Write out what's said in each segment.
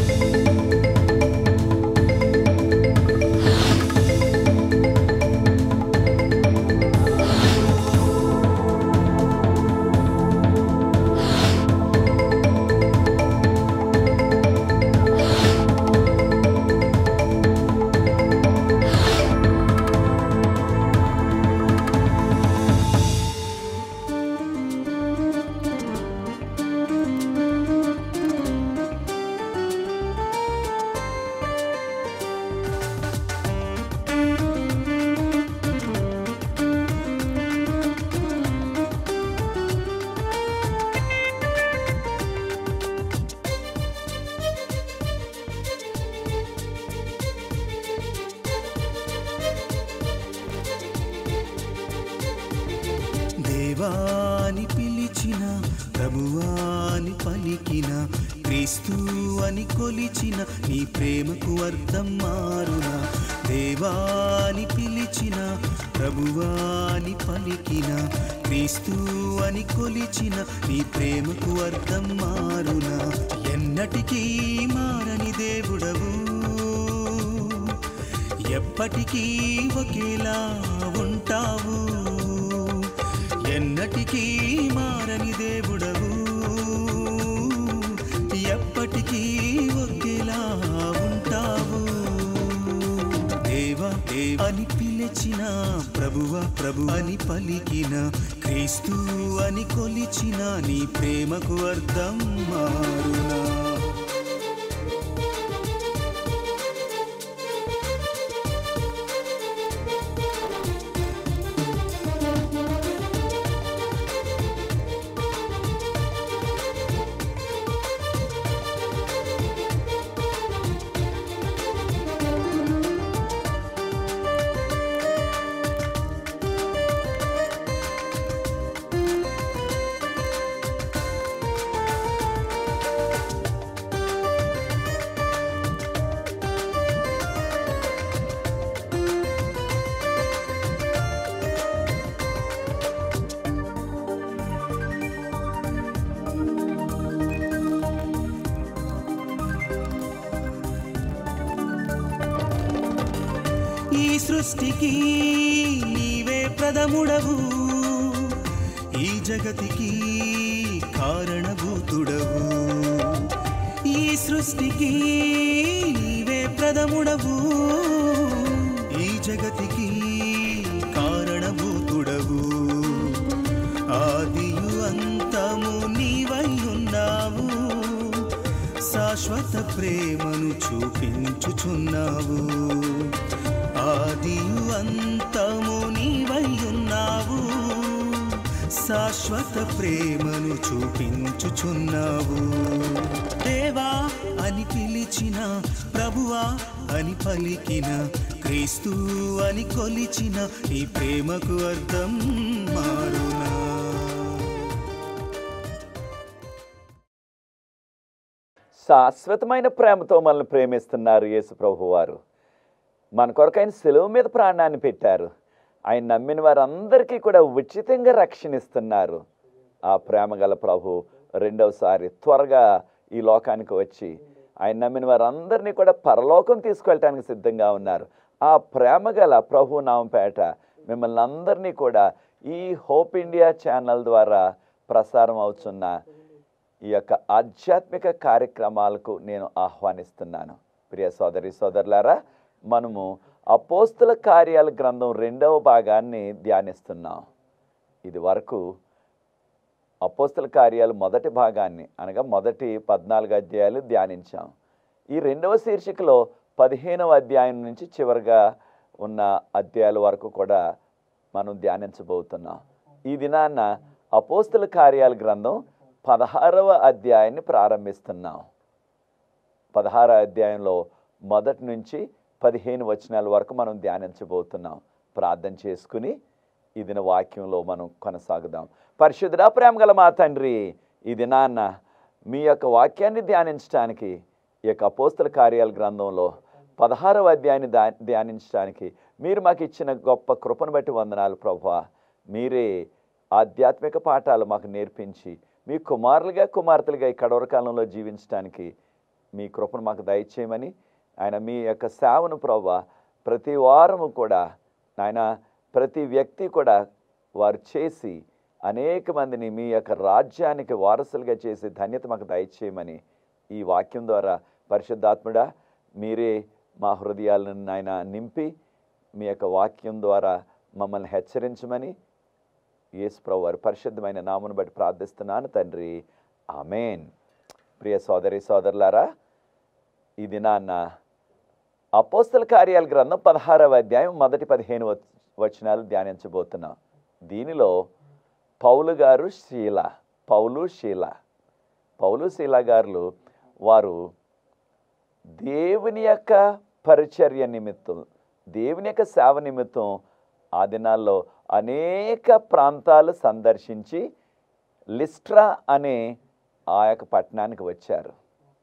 దేవాని పిలిచిన ప్రభువాని పలికిన క్రీస్తు అని కొలిచిన నీ ప్రేమకు అర్థం మారునా దేవాని పిలిచిన ప్రభువాని పలికిన క్రీస్తు అని కొలిచిన నీ ప్రేమకు అర్థం మారునా ఎన్నటికీ మారని దేవుడవు ఎప్పటికీ ఒకేలా ఉంటావు ఎన్నటికీ మారని దేవుడవు ఎప్పటికీ ఒకేలా ఉంటావు దేవా దేవ అని పిలిచిన ప్రభువ ప్రభు అని పలికిన క్రీస్తు అని కొలిచిన నీ ప్రేమకు అర్థం మారునా ఈ సృష్టికి నీవే ప్రథముడవు ఈ జగతికి కారణభూతుడవు ఈ సృష్టికి నీవే ప్రథముడవు ఈ జగతికి కారణభూతుడవు ఆదియు అంతము నీవై ఉన్నావు శాశ్వత ప్రేమను చూపించుచున్నావు ఆదియు అంతము నీవై ఉన్నావు శాశ్వత ప్రేమను చూపించుచున్నావు దేవా అని పిలిచిన ప్రభువా అని పలికిన క్రీస్తు అని కొలిచిన ఈ ప్రేమకు అర్థం మారునా శాశ్వతమైన ప్రేమతో మనల్ని ప్రేమిస్తున్నారు యేసు ప్రభు వారు మన కొరకు ఆయన సెలవు మీద ప్రాణాన్ని పెట్టారు ఆయన నమ్మిన వారందరికీ కూడా ఉచితంగా రక్షణ ఇస్తున్నారు ఆ ప్రేమ గల ప్రభు రెండవసారి త్వరగా ఈ లోకానికి వచ్చి ఆయన నమ్మిన వారందరినీ కూడా పరలోకం తీసుకెళ్ళటానికి సిద్ధంగా ఉన్నారు ఆ ప్రేమ గల ప్రభు నామంపేట మిమ్మల్ని అందరినీ కూడా ఈ హోప్ ఇండియా ఛానల్ ద్వారా ప్రసారం అవుతున్న ఈ యొక్క ఆధ్యాత్మిక కార్యక్రమాలకు నేను ఆహ్వానిస్తున్నాను ప్రియ సోదరి సోదరులారా మనము అపోస్తుల కార్యాల గ్రంథం రెండవ భాగాన్ని ధ్యానిస్తున్నాం ఇది వరకు అపోస్తుల కార్యాలు మొదటి భాగాన్ని అనగా మొదటి పద్నాలుగు అధ్యాయాలు ధ్యానించాం ఈ రెండవ శీర్షికలో పదిహేనవ అధ్యాయం నుంచి చివరిగా ఉన్న అధ్యాయాల వరకు కూడా మనం ధ్యానించబోతున్నాం ఈ దినాన్న అపోస్తుల కార్యాల గ్రంథం పదహారవ అధ్యాయాన్ని ప్రారంభిస్తున్నాం పదహార అధ్యాయంలో మొదటి నుంచి పదిహేను వచనాల వరకు మనం ధ్యానించబోతున్నాం ప్రార్థన చేసుకుని ఈ దిన వాక్యంలో మనం కొనసాగుదాం పరిశుద్ధ ప్రేమ గల మా తండ్రి ఈ దినాన్న మీ యొక్క వాక్యాన్ని ధ్యానించడానికి ఈ యొక్క అపోస్తల కార్యాల గ్రంథంలో పదహారవ అధ్యాయాన్ని దా ధ్యానించడానికి మీరు మాకు ఇచ్చిన గొప్ప కృపను బట్టి వందనాలు ప్రభా మీరే ఆధ్యాత్మిక పాఠాలు మాకు నేర్పించి మీ కుమారులుగా కుమార్తెలుగా ఈ కడవర కాలంలో జీవించడానికి మీ కృపను మాకు దయచేయమని ఆయన మీ యొక్క సేవను ప్రభా ప్రతి వారము కూడా ఆయన ప్రతి వ్యక్తి కూడా వారు చేసి అనేక మందిని మీ యొక్క రాజ్యానికి వారసులుగా చేసి ధన్యత మాకు దయచేయమని ఈ వాక్యం ద్వారా పరిశుద్ధాత్ముడా మీరే మా హృదయాలను ఆయన నింపి మీ యొక్క వాక్యం ద్వారా మమ్మల్ని హెచ్చరించమని యేసు ప్రభు వారి పరిశుద్ధమైన నామును బట్టి ప్రార్థిస్తున్నాను తండ్రి ఆమెన్ ప్రియ సోదరి సోదరులారా ఈ దినాన్న అపోస్తల కార్యాల గ్రంథం పదహారవ అధ్యాయం మొదటి పదిహేను వచ్- వచనాలు ధ్యానించబోతున్నాం దీనిలో పౌలు గారు శీల పౌలు శీల పౌలు శీల గారు వారు దేవుని యొక్క పరిచర్య నిమిత్తం దేవుని యొక్క సేవ నిమిత్తం ఆ దినాల్లో అనేక ప్రాంతాలు సందర్శించి లిస్ట్రా అనే ఆ యొక్క పట్టణానికి వచ్చారు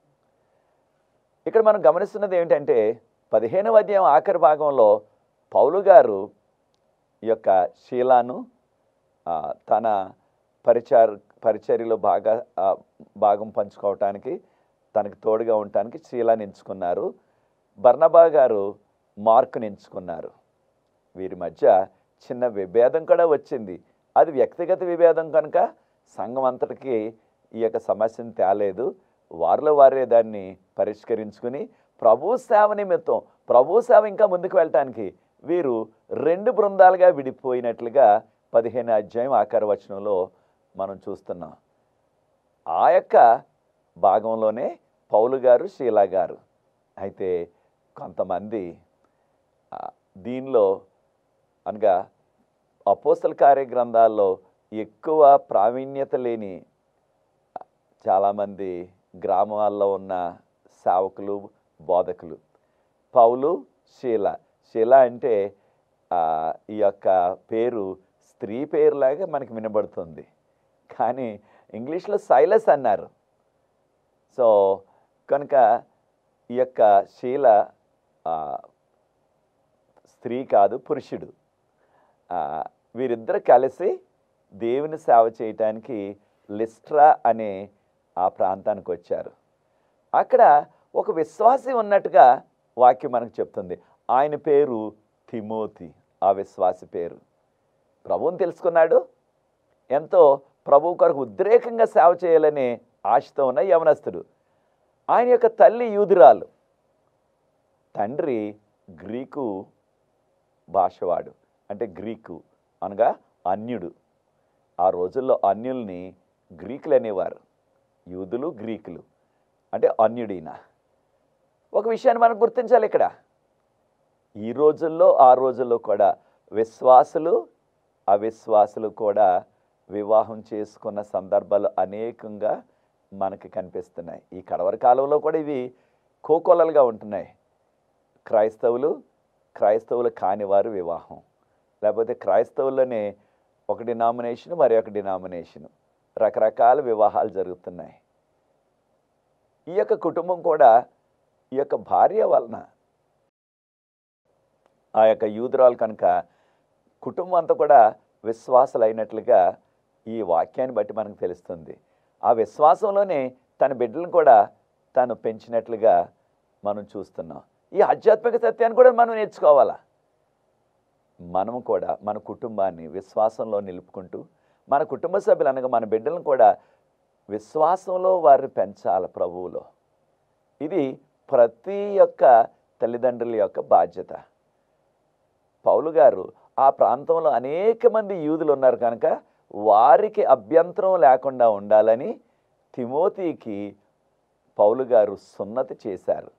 ఇక్కడ మనం గమనిస్తున్నది ఏమిటంటే పదిహేనవ అధ్యాయం ఆఖరి భాగంలో పౌలు గారు ఈ యొక్క శీలాను ఆ, తన పరిచర్ పరిచర్యలో బాగా ఆ, భాగం పంచుకోవటానికి తనకు తోడుగా ఉండటానికి శీలాన్ని ఎంచుకున్నారు బర్నబా గారు మార్కుని ఎంచుకున్నారు వీరి మధ్య చిన్న విభేదం కూడా వచ్చింది అది వ్యక్తిగత విభేదం కనుక సంఘం అంతటికి ఈ యొక్క సమస్యను తేలేదు వారిలో వారే దాన్ని పరిష్కరించుకుని ప్రభు సేవ నిమిత్తం ప్రభు సేవ ఇంకా ముందుకు వెళ్ళటానికి వీరు రెండు బృందాలుగా విడిపోయినట్లుగా పదిహేను అధ్యాయం ఆఖరి వచనంలో మనం చూస్తున్నాం ఆ యొక్క భాగంలోనే పౌలు గారు శీలా గారు అయితే కొంతమంది ఆ, దీనిలో అనగా అపోస్తల కార్య గ్రంథాల్లో ఎక్కువ ప్రావీణ్యత లేని చాలామంది గ్రామాల్లో ఉన్న సేవకులు బోధకులు పౌలు శీల శీల అంటే ఆ, ఈ యొక్క పేరు స్త్రీ పేరులాగా మనకి వినబడుతుంది కానీ ఇంగ్లీష్లో సైలస్ అన్నారు సో కనుక ఈ యొక్క శీల ఆ, స్త్రీ కాదు పురుషుడు ఆ, వీరిద్దరు కలిసి దేవుని సేవ చేయటానికి లిస్ట్రా అనే ఆ ప్రాంతానికి వచ్చారు అక్కడ ఒక విశ్వాసి ఉన్నట్టుగా వాక్యం మనకు చెప్తుంది ఆయన పేరు తిమోతి ఆ విశ్వాసి పేరు ప్రభువుని తెలుసుకున్నాడు ఎంతో ప్రభు కొరకు ఉద్రేకంగా సేవ చేయాలనే ఆశతో ఉన్న యవనస్తుడు ఆయన యొక్క తల్లి యూదురాలు తండ్రి గ్రీకు భాషవాడు అంటే గ్రీకు అనగా అన్యుడు ఆ రోజుల్లో అన్యుల్ని గ్రీకులు అనేవారు యూదులు గ్రీకులు అంటే అన్యుడీన ఒక విషయాన్ని మనం గుర్తించాలి ఇక్కడ ఈ రోజుల్లో ఆ రోజుల్లో కూడా విశ్వాసులు అవిశ్వాసులు కూడా వివాహం చేసుకున్న సందర్భాలు అనేకంగా మనకి కనిపిస్తున్నాయి ఈ కడవరి కాలంలో కూడా ఇవి కోకొల్లలుగా ఉంటున్నాయి క్రైస్తవులు క్రైస్తవులు కానివారు వివాహం లేకపోతే క్రైస్తవుల్లోనే ఒక డినామినేషన్ మరి ఒక డినామినేషన్ రకరకాల వివాహాలు జరుగుతున్నాయి ఈ యొక్క కుటుంబం కూడా ఈ యొక్క భార్య వలన ఆ యొక్క యూదురాలు కనుక కుటుంబం అంతా కూడా విశ్వాసులైనట్లుగా ఈ వాక్యాన్ని బట్టి మనకు తెలుస్తుంది ఆ విశ్వాసంలోనే తన బిడ్డలను కూడా తను పెంచినట్లుగా మనం చూస్తున్నాం ఈ ఆధ్యాత్మిక సత్యాన్ని కూడా మనం నేర్చుకోవాలా మనము కూడా మన కుటుంబాన్ని విశ్వాసంలో నిలుపుకుంటూ మన కుటుంబ సభ్యులు అనగా మన బిడ్డలను కూడా విశ్వాసంలో వారిని పెంచాలి ప్రభువులో ఇది ప్రతి యొక్క తల్లిదండ్రుల యొక్క బాధ్యత పౌలు గారు ఆ ప్రాంతంలో అనేక మంది యూదులు ఉన్నారు కనుక వారికి అభ్యంతరం లేకుండా ఉండాలని తిమోతికి పౌలు గారు సున్నతి చేశారు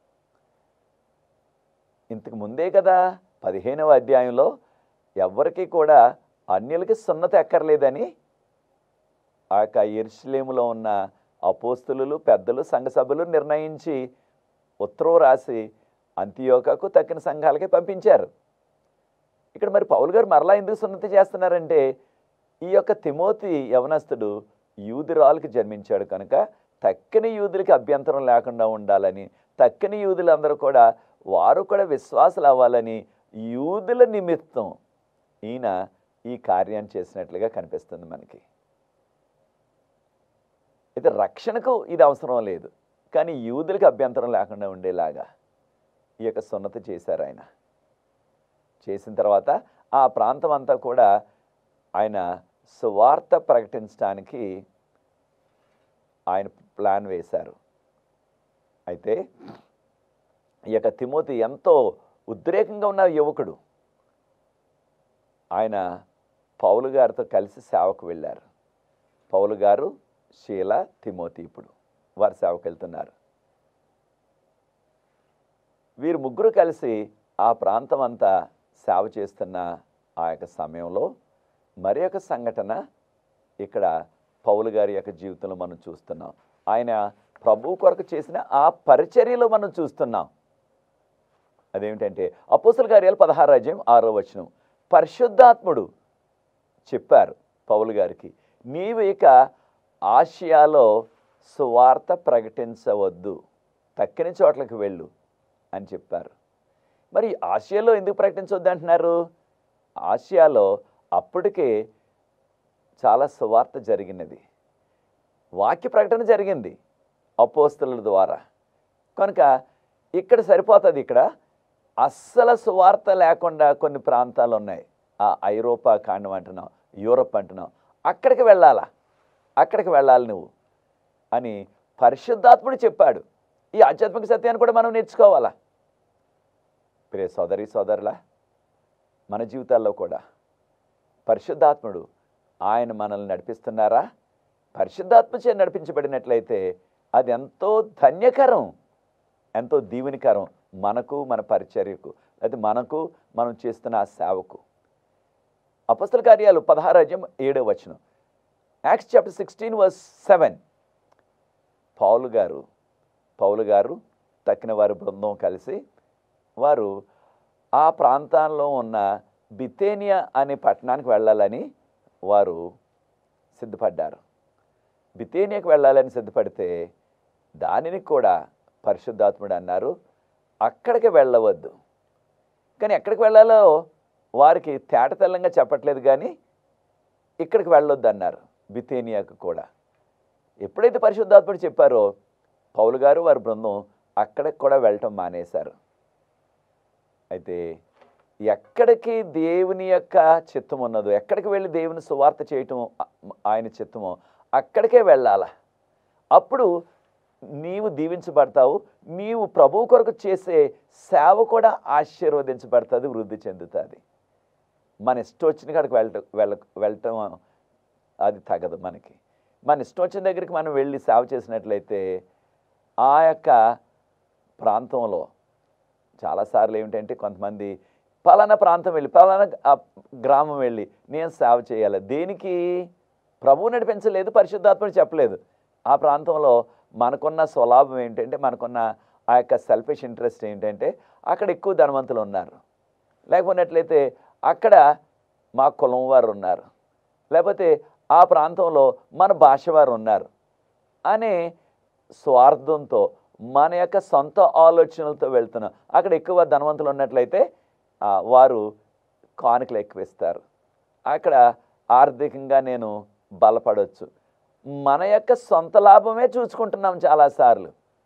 ఇంతకు ముందే కదా పదిహేనవ అధ్యాయంలో ఎవరికి కూడా అన్యులకి సున్నతి ఎక్కర్లేదని ఆ యొక్క ఎరుసలేములో ఉన్న అపోస్తులు పెద్దలు సంఘ సభ్యులు నిర్ణయించి ఉత్తరం రాసి అంత్యోకకు తక్కిన సంఘాలకి పంపించారు ఇక్కడ మరి పౌలు గారు మరలా ఎందుకు సున్నతి చేస్తున్నారంటే ఈ యొక్క తిమోతి యవనస్తుడు యూదురాలకు జన్మించాడు కనుక తక్కిన యూదులకి అభ్యంతరం లేకుండా ఉండాలని తక్కిన యూదులందరూ కూడా వారు కూడా విశ్వాసులు అవ్వాలని యూదుల నిమిత్తం ఈయన ఈ కార్యాన్ని చేసినట్లుగా కనిపిస్తుంది మనకి అయితే రక్షణకు ఇది అవసరం లేదు కానీ యూదులకు అభ్యంతరం లేకుండా ఉండేలాగా ఈ యొక్క సున్నతి చేశారు ఆయన చేసిన తర్వాత ఆ ప్రాంతం అంతా కూడా ఆయన సువార్త ప్రకటించడానికి ఆయన ప్లాన్ వేశారు అయితే ఈ యొక్క తిమోతి ఎంతో ఉద్రేకంగా ఉన్న యువకుడు ఆయన పౌలు గారితో కలిసి సేవకు వెళ్ళారు పౌలు గారు షీల తిమోతి ఇప్పుడు వారు సేవకు వెళ్తున్నారు వీరు ముగ్గురు కలిసి ఆ ప్రాంతం అంతా సేవ చేస్తున్న ఆ యొక్క సమయంలో మరి ఒక సంఘటన ఇక్కడ పౌలు గారి యొక్క జీవితంలో మనం చూస్తున్నాం ఆయన ప్రభు కొరకు చేసిన ఆ పరిచర్యలో మనం చూస్తున్నాం అదేమిటంటే అపోసల కార్యాలు పదహారు అధ్యాయం ఆరో వచనం పరిశుద్ధాత్ముడు చెప్పారు పౌలు గారికి నీవు ఇక ఆసియాలో సువార్త ప్రకటించవద్దు తక్కిన చోట్లకు వెళ్ళు అని చెప్పారు మరి ఆసియాలో ఎందుకు ప్రకటించవద్దు అంటున్నారు ఆసియాలో అప్పటికే చాలా సువార్త జరిగినది వాక్య ప్రకటన జరిగింది అపోస్తుల ద్వారా కనుక ఇక్కడ సరిపోతుంది ఇక్కడ అస్సలు సువార్త లేకుండా కొన్ని ప్రాంతాలు ఉన్నాయి ఆ ఐరోపా కాండం అంటున్నాం యూరప్ అంటున్నాం అక్కడికి వెళ్ళాలా అక్కడికి వెళ్ళాలి నువ్వు అని పరిశుద్ధాత్ముడు చెప్పాడు ఈ ఆధ్యాత్మిక సత్యాన్ని కూడా మనం నేర్చుకోవాలా ప్రియ సోదరి సోదరులా మన జీవితాల్లో కూడా పరిశుద్ధాత్ముడు ఆయన మనల్ని నడిపిస్తున్నారా పరిశుద్ధాత్మ చే నడిపించబడినట్లయితే అది ఎంతో ధన్యకరం ఎంతో దీవెనికరం మనకు మన పరిచర్యకు అది మనకు మనం చేస్తున్న ఆ సేవకు అపస్తుల కార్యాలు పదహారు అధ్యాయం ఏడవ వచనం Acts chapter sixteen verse seven పౌలు గారు పౌలు గారు తక్కిన వారి బృందం కలిసి వారు ఆ ప్రాంతాల్లో ఉన్న బితేనియా అనే పట్టణానికి వెళ్ళాలని వారు సిద్ధపడ్డారు బితేనియాకి వెళ్ళాలని సిద్ధపడితే దానిని కూడా పరిశుద్ధాత్ముడు అన్నారు అక్కడికి వెళ్ళవద్దు కానీ ఎక్కడికి వెళ్ళాలో వారికి తేట తెల్లంగా చెప్పట్లేదు కానీ ఇక్కడికి వెళ్ళొద్దు అన్నారు బితేనియాకు కూడా ఎప్పుడైతే పరిశుద్ధాత్ముడు చెప్పారో పౌలు గారు వారి బృందం అక్కడికి కూడా వెళ్ళటం మానేశారు అయితే ఎక్కడికి దేవుని యొక్క చిత్తం ఉన్నదో ఎక్కడికి వెళ్ళి దేవుని సువార్త చేయటం ఆ- ఆయన చిత్తమో అక్కడికే వెళ్ళాల అప్పుడు నీవు దీవించబడతావు నీవు ప్రభు కొరకు చేసే సేవ కూడా ఆశీర్వదించబడుతుంది వృద్ధి చెందుతుంది మన ఇష్టం వచ్చిన కాడికి వెళ్ళటం వెళ్ళ వెళ్ళటం అది తగదు మనకి మన ఇష్టం వచ్చిన దగ్గరికి మనం వెళ్ళి సేవ చేసినట్లయితే ఆ యొక్క ప్రాంతంలో చాలాసార్లు ఏమిటంటే కొంతమంది పలానా ప్రాంతం వెళ్ళి పలానా ఆ గ్రామం వెళ్ళి నేను సేవ చేయాలి దేనికి ప్రభువు నడిపించలేదు పరిశుద్ధాత్ముడు చెప్పలేదు ఆ ప్రాంతంలో మనకున్న స్వలాభం ఏంటంటే మనకున్న ఆ యొక్క సెల్ఫిష్ ఇంట్రెస్ట్ ఏంటంటే అక్కడ ఎక్కువ ధనవంతులు ఉన్నారు లేకపోయినట్లయితే అక్కడ మా కులం వారు ఉన్నారు లేకపోతే ఆ ప్రాంతంలో మన భాష వారు ఉన్నారు అనే స్వార్థంతో మన యొక్క సొంత ఆలోచనలతో వెళ్తున్నాం అక్కడ ఎక్కువ ధనవంతులు ఉన్నట్లయితే ఆ, వారు కానుకలు ఎక్కువ ఇస్తారు అక్కడ ఆర్థికంగా నేను బలపడవచ్చు మన యొక్క సొంత లాభమే చూసుకుంటున్నాం చాలాసార్లు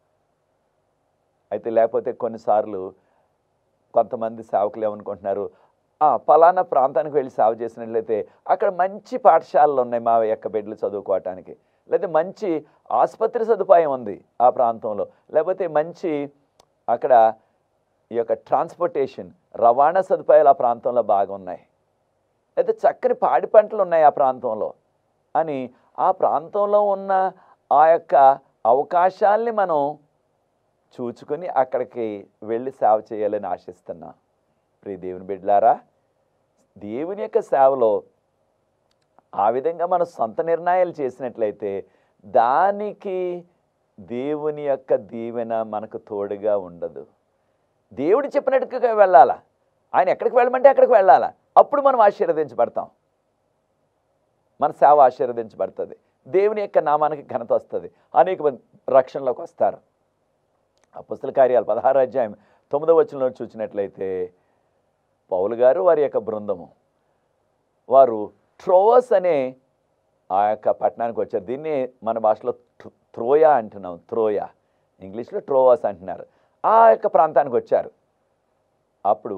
అయితే లేకపోతే కొన్నిసార్లు కొంతమంది సేవకులు ఏమనుకుంటున్నారు "ఆ, పలానా ప్రాంతానికి వెళ్ళి సేవ చేసినట్లయితే అక్కడ మంచి పాఠశాలలు ఉన్నాయి మా యొక్క బిడ్డలు చదువుకోవటానికి లేకపోతే మంచి ఆసుపత్రి సదుపాయం ఉంది ఆ ప్రాంతంలో లేకపోతే మంచి అక్కడ ఈ యొక్క ట్రాన్స్పోర్టేషన్ రవాణా సదుపాయాలు ఆ ప్రాంతంలో బాగా ఉన్నాయి అయితే చక్కని పాడి పంటలు ఉన్నాయి ఆ ప్రాంతంలో అని ఆ ప్రాంతంలో ఉన్న ఆ యొక్క అవకాశాల్ని మనం చూచుకొని అక్కడికి వెళ్ళి సేవ చేయాలని ఆశిస్తున్నా ప్రియ దేవుని బిడ్డలారా దేవుని యొక్క సేవలో ఆ విధంగా మనం సొంత నిర్ణయాలు చేసినట్లయితే దానికి దేవుని యొక్క దీవెన మనకు తోడుగా ఉండదు దేవుడు చెప్పినట్టుగా వెళ్ళాలా ఆయన ఎక్కడికి వెళ్ళమంటే అక్కడికి వెళ్ళాలా అప్పుడు మనం ఆశీర్వదించబడతాం మన సేవ ఆశీర్వదించబడుతుంది దేవుని యొక్క నామానికి ఘనత వస్తుంది అనేక మంది రక్షణలోకి వస్తారు అపుస్తల కార్యాలు పదహారు అధ్యాయం తొమ్మిదవ వచనంలో చూసినట్లయితే పౌలు గారు వారి యొక్క బృందము వారు ట్రోవస్ అనే ఆ యొక్క పట్టణానికి వచ్చారు దీన్ని మన భాషలో థ్రో- త్రోయ అంటున్నాం త్రోయ ఇంగ్లీష్లో ట్రోవాస్ అంటున్నారు ఆ యొక్క ప్రాంతానికి వచ్చారు అప్పుడు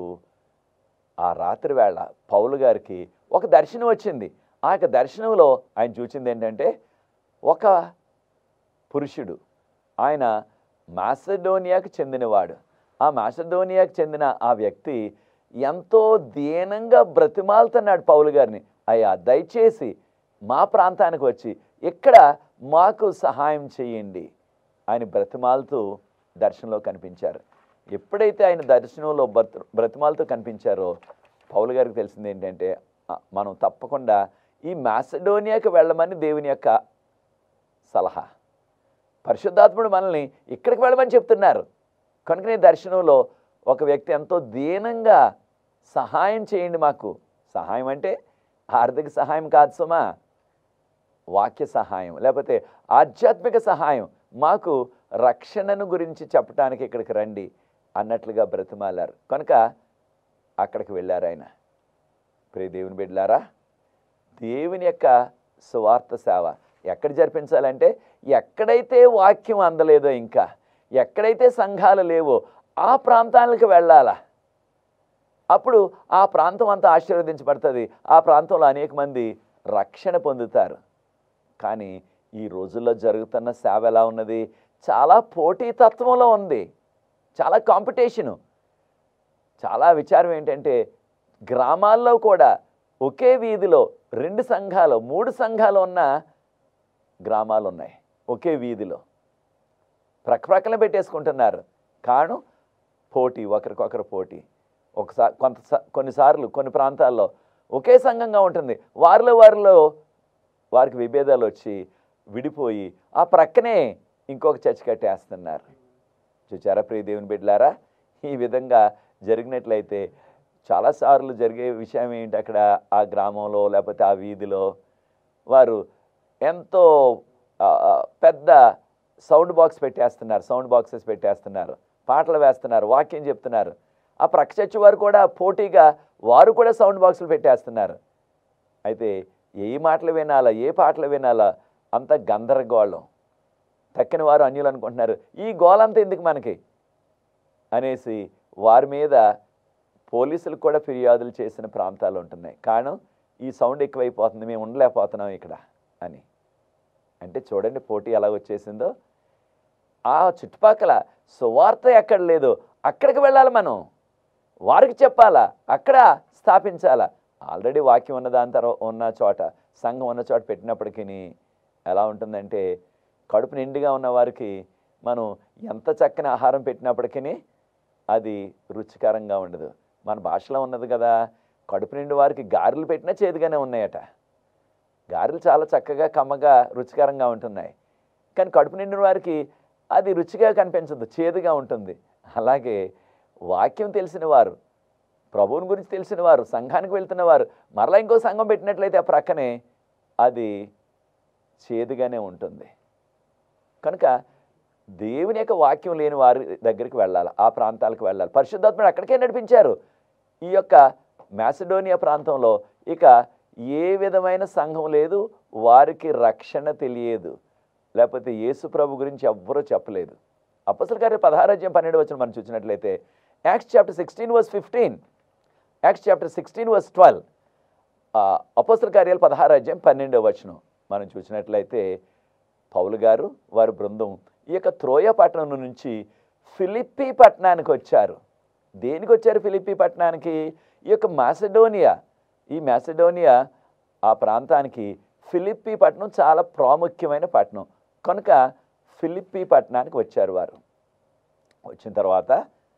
ఆ రాత్రి వేళ పౌలు గారికి ఒక దర్శనం వచ్చింది ఆ యొక్క దర్శనంలో ఆయన చూసింది ఏంటంటే ఒక పురుషుడు ఆయన మాసడోనియాకు చెందినవాడు ఆ మాసడోనియాకు చెందిన ఆ వ్యక్తి ఎంతో దీనంగా బ్రతిమాలుతున్నాడు పౌలు గారిని అయ్యా దయచేసి మా ప్రాంతానికి వచ్చి ఇక్కడ మాకు సహాయం చేయండి ఆయన బ్రతిమాలుతూ దర్శనంలో కనిపించారు ఎప్పుడైతే ఆయన దర్శనంలో బ్రత బ్రతిమాలతో కనిపించారో పౌలు గారికి తెలిసింది ఏంటంటే ఆ, మనం తప్పకుండా ఈ మాసడోనియాకి వెళ్ళమని దేవుని యొక్క సలహా పరిశుద్ధాత్ముడు మనల్ని ఇక్కడికి వెళ్ళమని చెప్తున్నారు కనుక నేను దర్శనంలో ఒక వ్యక్తి ఎంతో దీనంగా సహాయం చేయండి మాకు సహాయం అంటే ఆర్థిక సహాయం కాదు సుమా వాక్య సహాయం లేకపోతే ఆధ్యాత్మిక సహాయం మాకు రక్షణను గురించి చెప్పడానికి ఇక్కడికి రండి అన్నట్లుగా బ్రతిమాలారు కనుక అక్కడికి వెళ్ళారు ఆయన ప్రియ దేవుని బిడ్డలారా దేవుని యొక్క సువార్త సేవ ఎక్కడ జరిపించాలంటే ఎక్కడైతే వాక్యం అందలేదో ఇంకా ఎక్కడైతే సంఘాలు లేవో ఆ ప్రాంతాలకు వెళ్ళాలా అప్పుడు ఆ ప్రాంతం అంతా ఆశీర్వదించబడుతుంది ఆ ప్రాంతంలో అనేక మంది రక్షణ పొందుతారు కానీ ఈ రోజుల్లో జరుగుతున్న సేవ ఎలా ఉన్నది చాలా పోటీతత్వంలో ఉంది చాలా కాంపిటీషను చాలా విచారం ఏంటంటే గ్రామాల్లో కూడా ఒకే వీధిలో రెండు సంఘాలు మూడు సంఘాలు ఉన్న గ్రామాలు ఉన్నాయి ఒకే వీధిలో ప్రక్కన పెట్టేసుకుంటున్నారు కారణం పోటీ ఒకరికొకరు పోటీ ఒకసారి కొంత స- కొన్నిసార్లు కొన్ని ప్రాంతాల్లో ఒకే సంఘంగా ఉంటుంది వారిలో వారిలో వారికి విభేదాలు వచ్చి విడిపోయి ఆ ప్రక్కనే ఇంకొక చర్చ్ కట్టేస్తున్నారు చూచారా ప్రియ దేవుని బిడ్డలారా ఈ విధంగా జరిగినట్లయితే చాలాసార్లు జరిగే విషయం ఏంటి అక్కడ ఆ గ్రామంలో లేకపోతే ఆ వీధిలో వారు ఎంతో ఆ, ఆ, పెద్ద సౌండ్ బాక్స్ పెట్టేస్తున్నారు సౌండ్ బాక్సెస్ పెట్టేస్తున్నారు పాటలు వేస్తున్నారు వాక్యం చెప్తున్నారు ఆ ప్రక్క చర్చి వారు కూడా పోటీగా వారు కూడా సౌండ్ బాక్సులు పెట్టేస్తున్నారు అయితే ఏ మాటలు వినాలా ఏ పాటలు వినాలా అంత గందరగోళం తక్కిన వారు అన్యులు అనుకుంటున్నారు ఈ గోలంతా ఎందుకు మనకి అనేసి వారి మీద పోలీసులు కూడా ఫిర్యాదులు చేసిన ప్రాంతాలు ఉంటున్నాయి కారణం ఈ సౌండ్ ఎక్కువైపోతుంది మేము ఉండలేకపోతున్నాం ఇక్కడ అని అంటే చూడండి పోటీ ఎలా వచ్చేసిందో ఆ చుట్టుపక్కల సువార్త ఎక్కడ లేదు అక్కడికి వెళ్ళాలి మనం వారికి చెప్పాలా అక్కడ స్థాపించాలా ఆల్రెడీ వాక్యం ఉన్న దాని తర్వాత ఉన్న చోట సంఘం ఉన్న చోట పెట్టినప్పటికీ ఎలా ఉంటుందంటే కడుపు నిండుగా ఉన్న వారికి మనం ఎంత చక్కని ఆహారం పెట్టినప్పటికీ అది రుచికరంగా ఉండదు మన భాషలో ఉన్నది కదా కడుపు నిండు వారికి గారెలు పెట్టినా చేదుగానే ఉన్నాయట గారెలు చాలా చక్కగా కమ్మగా రుచికరంగా ఉంటున్నాయి కానీ కడుపు నిండిన వారికి అది రుచిగా కనిపించదు చేదుగా ఉంటుంది అలాగే వాక్యం తెలిసిన వారు ప్రభువుని గురించి తెలిసిన వారు సంఘానికి వెళ్తున్న వారు మరలా ఇంకో సంఘం పెట్టినట్లయితే ఆ ప్రక్కనే అది చేదుగానే ఉంటుంది కనుక దేవుని యొక్క వాక్యం లేని వారి దగ్గరికి వెళ్ళాలి ఆ ప్రాంతాలకు వెళ్ళాలి పరిశుద్ధాత్మడు అక్కడికే నడిపించారు ఈ యొక్క మ్యాసిడోనియా ప్రాంతంలో ఇక ఏ విధమైన సంఘం లేదు వారికి రక్షణ తెలియదు లేకపోతే యేసు ప్రభు గురించి ఎవ్వరూ చెప్పలేదు అప్పసల గారి పదహారాజ్యం పన్నెండు వచ్చిన మనం చూసినట్లయితే Acts chapter sixteen verse fifteen Acts chapter sixteen verse twelve అపోస్తల కార్యాలు పదహారు అధ్యాయం పన్నెండవ వచనం మనం చూసినట్లయితే పౌలు గారు వారి బృందం ఈ యొక్క త్రోయ పట్టణం నుంచి ఫిలిప్పీ పట్టణానికి వచ్చారు దేనికి వచ్చారు ఫిలిప్పీ పట్టణానికి ఈ యొక్క మాసెడోనియా ఈ మాసెడోనియా ఆ ప్రాంతానికి ఫిలిప్పీ పట్టణం చాలా ప్రాముఖ్యమైన పట్టణం కనుక ఫిలిప్పీ పట్టణానికి వచ్చారు వారు వచ్చిన తర్వాత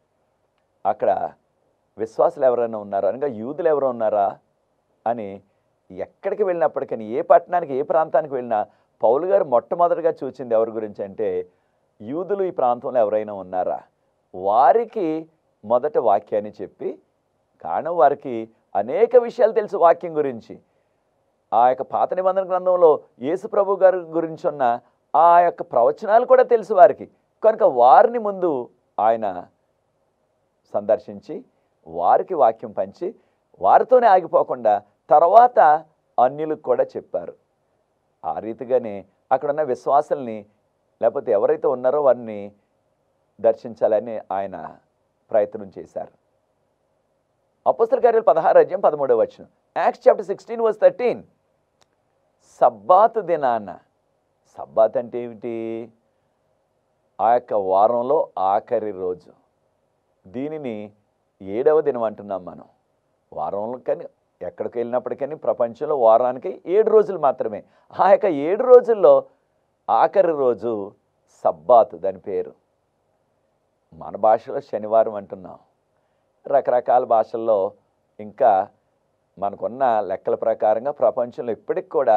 అక్కడ విశ్వాసులు ఎవరైనా ఉన్నారా అనగా యూదులు ఎవరు ఉన్నారా అని ఎక్కడికి వెళ్ళినప్పటికీ ఏ పట్టణానికి ఏ ప్రాంతానికి వెళ్ళినా పౌలు గారు మొట్టమొదటిగా చూసింది ఎవరి గురించి అంటే యూదులు ఈ ప్రాంతంలో ఎవరైనా ఉన్నారా వారికి మొదట వాక్యాన్ని చెప్పి కారణం వారికి అనేక విషయాలు తెలుసు వాక్యం గురించి ఆ యొక్క పాత నిబంధన గ్రంథంలో యేసు ప్రభు గారి గురించి ఉన్న ఆ యొక్క ప్రవచనాలు కూడా తెలుసు వారికి కనుక వారిని ముందు ఆయన సందర్శించి వారికి వాక్యం పంచి వారితోనే ఆగిపోకుండా తర్వాత అన్యులకు కూడా చెప్పారు ఆ రీతిగానే అక్కడ ఉన్న విశ్వాసుల్ని లేకపోతే ఎవరైతే ఉన్నారో వారిని దర్శించాలని ఆయన ప్రయత్నం చేశారు అపస్తుల కార్యాలు పదహారు అధ్యాయం పదమూడవ వచ్చిన Acts chapter sixteen verse thirteen సబ్బాతు దినాన సబ్బాత్ అంటే ఏమిటి ఆ యొక్క వారంలో ఆఖరి రోజు దీనిని ఏడవ దినం అంటున్నాం మనం వారంలో కానీ ఎక్కడికి వెళ్ళినప్పటికీ ప్రపంచంలో వారానికి ఏడు రోజులు మాత్రమే ఆ యొక్క ఏడు రోజుల్లో ఆఖరి రోజు సబ్బాతు దాని పేరు మన భాషలో శనివారం అంటున్నాం రకరకాల భాషల్లో ఇంకా మనకున్న లెక్కల ప్రకారంగా ప్రపంచంలో ఇప్పటికి కూడా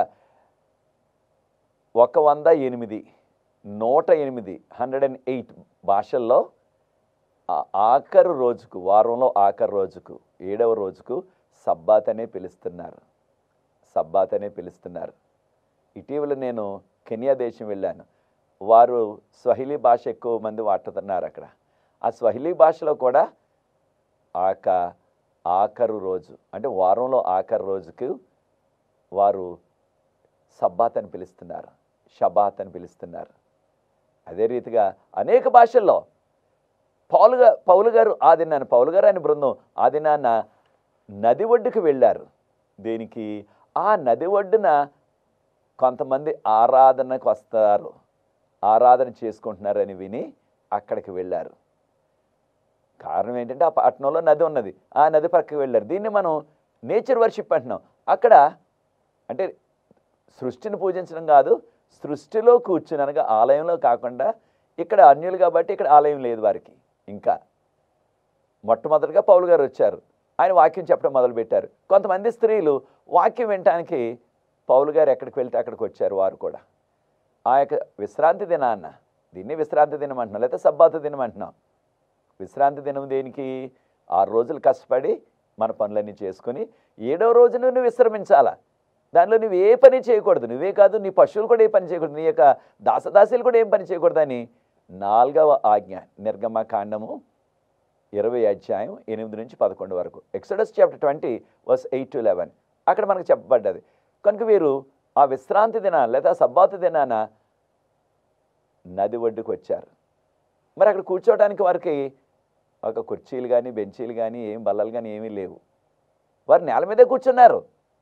ఒక వంద ఎనిమిది నూట ఎనిమిది హండ్రెడ్ అండ్ ఎయిట్ భాషల్లో ఆ ఆఖరు రోజుకు వారంలో ఆఖరు రోజుకు ఏడవ రోజుకు సబ్బాత్ అనే పిలుస్తున్నారు సబ్బాత్ అనే పిలుస్తున్నారు ఇటీవల నేను కెనియా దేశం వెళ్ళాను వారు స్వహిలీ భాష ఎక్కువ మంది వాడుతున్నారు అక్కడ ఆ స్వహిలీ భాషలో కూడా ఆక ఆఖరు రోజు అంటే వారంలో ఆఖరు రోజుకు వారు సబ్బాత్ అని పిలుస్తున్నారు షబాత్ అని పిలుస్తున్నారు అదే రీతిగా అనేక భాషల్లో పౌలు గా పౌలు గారు ఆ దినాన్న పౌలు గారు ఆయన బృందం ఆ దినాన్న నది ఒడ్డుకు వెళ్ళారు దేనికి ఆ నది ఒడ్డున కొంతమంది ఆరాధనకు వస్తారు ఆరాధన చేసుకుంటున్నారని విని అక్కడికి వెళ్ళారు కారణం ఏంటంటే ఆ పట్టణంలో నది ఉన్నది ఆ నది పక్కకి వెళ్ళారు దీన్ని మనం నేచర్ వర్షిప్ అంటున్నాం అక్కడ అంటే సృష్టిని పూజించడం కాదు సృష్టిలో కూర్చుని అనగా ఆలయంలో కాకుండా ఇక్కడ అన్యులు కాబట్టి ఇక్కడ ఆలయం లేదు వారికి ఇంకా మొట్టమొదటిగా పౌలు గారు వచ్చారు ఆయన వాక్యం చెప్పడం మొదలుపెట్టారు కొంతమంది స్త్రీలు వాక్యం వినటానికి పౌలు గారు ఎక్కడికి వెళ్తే అక్కడికి వచ్చారు వారు కూడా ఆ యొక్క విశ్రాంతి దినాన్న దీన్ని విశ్రాంతి దినం అంటున్నాం లేకపోతే సబ్బాతు దినం అంటున్నాం విశ్రాంతి దినం దేనికి ఆరు రోజులు కష్టపడి మన పనులన్నీ చేసుకొని ఏడవ రోజు నువ్వు విశ్రమించాలా దానిలో నువ్వు ఏ పని చేయకూడదు నువ్వే కాదు నీ పశువులు కూడా ఏ పని చేయకూడదు నీ యొక్క దాసదాసీలు కూడా ఏం పని చేయకూడదని నాలుగవ ఆజ్ఞ నిర్గమ కాండము ఇరవై అధ్యాయం ఎనిమిది నుంచి పదకొండు వరకు Exodus chapter twenty verse eight to eleven అక్కడ మనకు చెప్పబడ్డది కనుక వీరు ఆ విశ్రాంతి దినాన లేదా సబ్బాతు దినాన నది ఒడ్డుకు వచ్చారు మరి అక్కడ కూర్చోవడానికి వారికి ఒక కుర్చీలు కానీ బెంచీలు కానీ ఏం బల్లలు కానీ ఏమీ లేవు వారు నేల మీదే కూర్చున్నారు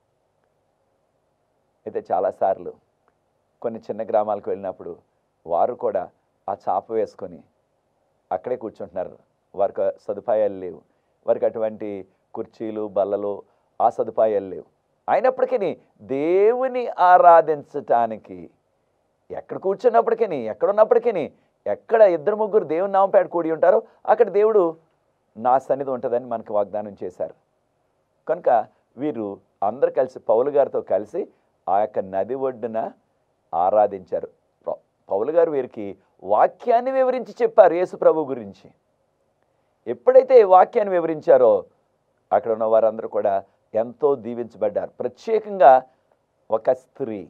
అయితే చాలాసార్లు కొన్ని చిన్న గ్రామాలకు వెళ్ళినప్పుడు వారు కూడా ఆ చాప వేసుకొని అక్కడే కూర్చుంటున్నారు వారికి సదుపాయాలు లేవు వారికి అటువంటి కుర్చీలు బల్లలు ఆ సదుపాయాలు లేవు అయినప్పటికీ దేవుని ఆరాధించటానికి ఎక్కడ కూర్చున్నప్పటికీ ఎక్కడున్నప్పటికీ ఎక్కడ ఇద్దరు ముగ్గురు దేవుని నామపేట కూడి ఉంటారో అక్కడ దేవుడు నా సన్నిధి ఉంటుందని మనకు వాగ్దానం చేశారు కనుక వీరు అందరు కలిసి పౌలు గారితో కలిసి ఆ యొక్క నది ఒడ్డున ఆరాధించారు పౌ- పౌలు గారు వీరికి వాక్యాన్ని వివరించి చెప్పారు యేసు ప్రభు గురించి ఎప్పుడైతే ఈ వాక్యాన్ని వివరించారో అక్కడ ఉన్న వారందరూ కూడా ఎంతో దీవించబడ్డారు ప్రత్యేకంగా ఒక స్త్రీ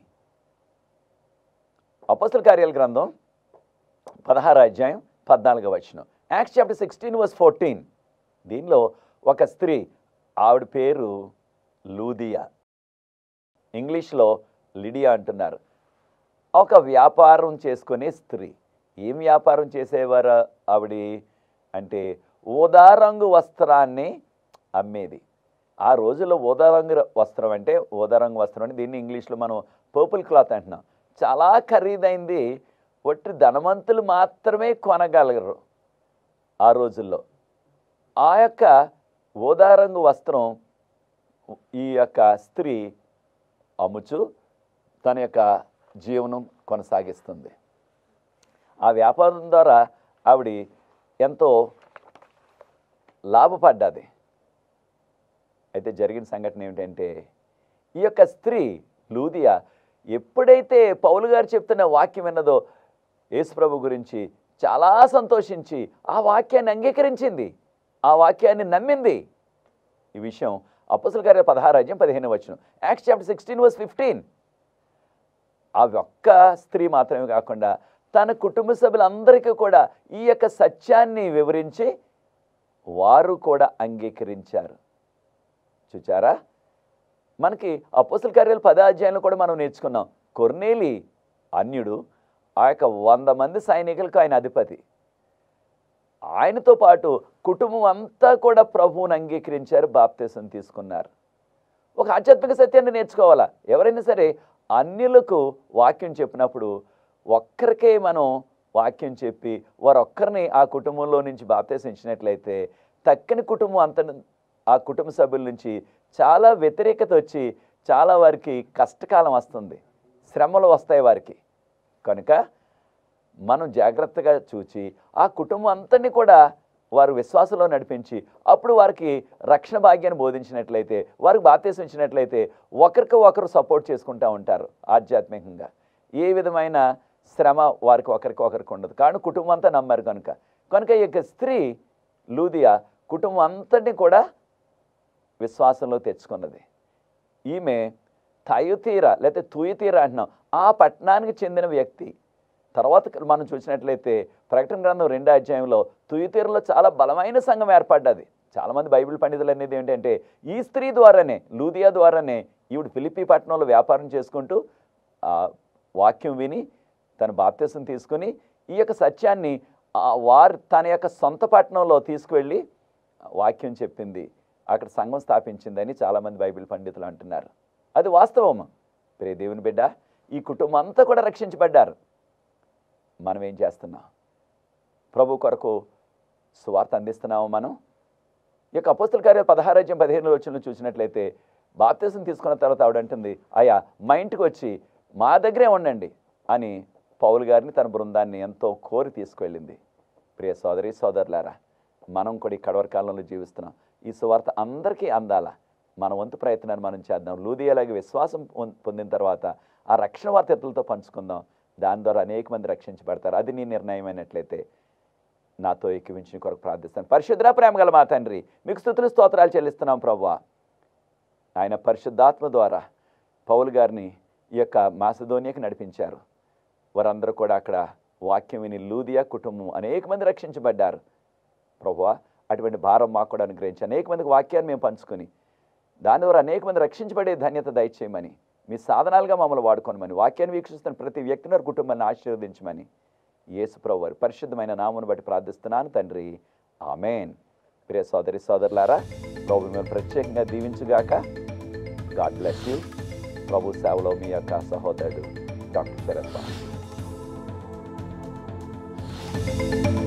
అపస్తుల కార్యాల గ్రంథం పదహారు అధ్యాయం పద్నాలుగో వచనం Acts chapter sixteen verse fourteen దీనిలో ఒక స్త్రీ ఆవిడ పేరు లూదియా ఇంగ్లీష్లో లిడియా అంటున్నారు ఒక వ్యాపారం చేసుకునే స్త్రీ ఏం వ్యాపారం చేసేవారు ఆవిడ అంటే ఊదా రంగు వస్త్రాన్ని అమ్మేది ఆ రోజుల్లో ఊదా రంగు వస్త్రం అంటే ఊదా రంగు వస్త్రం అంటే దీన్ని ఇంగ్లీష్లో మనం పర్పుల్ క్లాత్ అంటున్నాం చాలా ఖరీదైంది ఒట్టి ధనవంతులు మాత్రమే కొనగలరు ఆ రోజుల్లో ఆ యొక్క ఊదా రంగు వస్త్రం ఈ యొక్క స్త్రీ అమ్ముచు తన యొక్క జీవనం కొనసాగిస్తుంది ఆ వ్యాపారం ద్వారా ఆవిడ ఎంతో లాభపడ్డది అయితే జరిగిన సంఘటన ఏమిటంటే ఈ యొక్క స్త్రీ లూదియా ఎప్పుడైతే పౌలు గారు చెప్తున్న వాక్యం విన్నదో యేసుప్రభు గురించి చాలా సంతోషించి ఆ వాక్యాన్ని అంగీకరించింది ఆ వాక్యాన్ని నమ్మింది ఈ విషయం అప్పసుల గారి పదహారు అధ్యాయం పదిహేను వచ్చిన Acts chapter sixteen verse fifteen ఆ ఒక్క స్త్రీ మాత్రమే కాకుండా తన కుటుంబ సభ్యులందరికీ కూడా ఈ యొక్క సత్యాన్ని వివరించి వారు కూడా అంగీకరించారు చూచారా మనకి అపోసల కార్యాలు పదాధ్యాయంలో కూడా మనం నేర్చుకున్నాం కొర్నేలి అన్యుడు ఆ యొక్క వంద మంది సైనికులకు ఆయన అధిపతి ఆయనతో పాటు కుటుంబం అంతా కూడా ప్రభువుని అంగీకరించారు బాప్తీసం తీసుకున్నారు ఒక ఆధ్యాత్మిక సత్యాన్ని నేర్చుకోవాలా ఎవరైనా సరే అన్యులకు వాక్యం చెప్పినప్పుడు ఒక్కరికే మనం వాక్యం చెప్పి వారొక్కరిని ఆ కుటుంబంలో నుంచి బాప్తీసించినట్లయితే తక్కని కుటుంబం అంత ఆ కుటుంబ సభ్యుల నుంచి చాలా వ్యతిరేకత వచ్చి చాలా వారికి కష్టకాలం వస్తుంది శ్రమలు వస్తాయి వారికి కనుక మనం జాగ్రత్తగా చూచి ఆ కుటుంబం అంతని కూడా వారు విశ్వాసంలో నడిపించి అప్పుడు వారికి రక్షణ భాగ్యాన్ని బోధించినట్లయితే వారికి బాప్తీసం ఇచ్చినట్లయితే ఒకరికి ఒకరు సపోర్ట్ చేసుకుంటూ ఉంటారు ఆధ్యాత్మికంగా ఏ విధమైన శ్రమ వారికి ఒకరికి ఒకరికి ఉండదు కానీ కుటుంబం అంతా నమ్మారు కనుక కనుక ఈ యొక్క స్త్రీ లూదియా కుటుంబం అంతటిని కూడా విశ్వాసంలో తెచ్చుకున్నది ఈమె తయుతీర లేకపోతే తుయతీర అంటున్నాం ఆ పట్టణానికి చెందిన వ్యక్తి తర్వాత మనం చూసినట్లయితే ప్రకటన గ్రంథం రెండో అధ్యాయంలో తుయతీరలో చాలా బలమైన సంఘం ఏర్పడ్డది చాలామంది బైబిల్ పండితులు అనేది ఏంటంటే ఈ స్త్రీ ద్వారానే లూదియా ద్వారానే ఈవిడ ఫిలిపి పట్టణంలో వ్యాపారం చేసుకుంటూ ఆ వాక్యం విని తన బాప్తీసం తీసుకుని ఈ యొక్క సత్యాన్ని ఆ వారి తన యొక్క సొంత పట్టణంలో తీసుకువెళ్ళి వాక్యం చెప్పింది అక్కడ సంఘం స్థాపించిందని చాలామంది బైబిల్ పండితులు అంటున్నారు అది వాస్తవం ప్రియ దేవుని బిడ్డ ఈ కుటుంబం అంతా కూడా రక్షించబడ్డారు మనం ఏం చేస్తున్నాం ప్రభు కొరకు సువార్త అందిస్తున్నాము మనం ఈ యొక్క అపోస్తుల కార్యాలు పదహారాజ్యం పదిహేను వచ్చిన చూసినట్లయితే బాప్తీసం తీసుకున్న తర్వాత ఆవిడ అంటుంది అయ్యా మా ఇంటికి వచ్చి మా దగ్గరే ఉండండి అని పౌలు గారిని తన బృందాన్ని ఎంతో కోరి తీసుకువెళ్ళింది ప్రియ సోదరి సోదరులారా మనం కూడా ఈ కడవరి కాలంలో జీవిస్తున్నాం ఈ సువార్త అందరికీ అందాల మన వంతు ప్రయత్నాన్ని మనం చేద్దాం లూదియాలాగే విశ్వాసం పొం- పొందిన తర్వాత ఆ రక్షణ వార్త ఇతరులతో పంచుకుందాం దాని ద్వారా అనేక మంది రక్షించబడతారు అది నీ నిర్ణయమైనట్లయితే నాతో ఎక్కివించిన కొరకు ప్రార్థిస్తాను పరిశుద్ర ప్రేమ గల మా తండ్రి మీకు స్థుతులు స్తోత్రాలు చెల్లిస్తున్నాం ప్రభువా ఆయన పరిశుద్ధాత్మ ద్వారా పౌలు గారిని ఈ యొక్క మాసధోనియకి నడిపించారు వారందరూ కూడా అక్కడ వాక్యం విని లూదియా కుటుంబం అనేక మంది రక్షించబడ్డారు ప్రభువా అటువంటి భారం మాకు కూడా అనుగ్రహించి అనేక మందికి వాక్యాన్ని మేము పంచుకొని దాని ద్వారా అనేక మంది రక్షించబడే ధన్యత దయచేయమని మీ సాధనాలుగా మమ్మల్ని వాడుకోనమని వాక్యాన్ని వీక్షిస్తున్న ప్రతి వ్యక్తిని వారి కుటుంబాన్ని ఆశీర్వదించమని యేసు ప్రభు వారి పరిశుద్ధమైన నామును బట్టి ప్రార్థిస్తున్నాను తండ్రి ఆమెన్ ప్రియ సోదరి సోదరులారా ప్రభు మిమ్మల్ని ప్రత్యేకంగా దీవించుగాక గాడ్ బ్లెస్ యూ ప్రభు సేవలో మీ యొక్క సహోదరుడు డాక్టర్ శరత్ బాబు